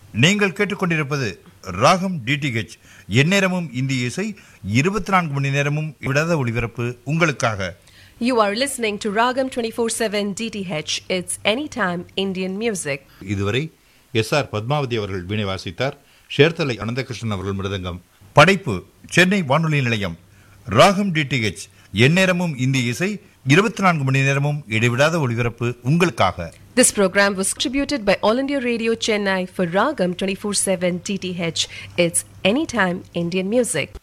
நீங்கள் கேட்டுக்கொண்டிருப்பது ராகம் டிடிஹெச் எந்நேரமும் இந்திய இசை இருபத்தி நான்கு மணி நேரமும் விடாத ஒளிபரப்பு உங்களுக்காக You are listening to Ragam 24/7 DTH. It's anytime Indian music. இதுவரை எஸ் ஆர் பத்மாவதி அவர்கள் வீணை வாசித்தார் ஷேர்தலை அனந்தகிருஷ்ணன் அவர்கள் மிருதங்கம் படைப்பு சென்னை வானொலி நிலையம் ராகம் டிடிஹெச் எந்நேரமும் இந்திய இசை இருபத்தி நான்கு மணி நேரமும் இடைவிடாத ஒளிபரப்பு உங்களுக்காக This program was distributed by All India Radio Chennai for Ragam 24/7 DTH. It's anytime Indian music.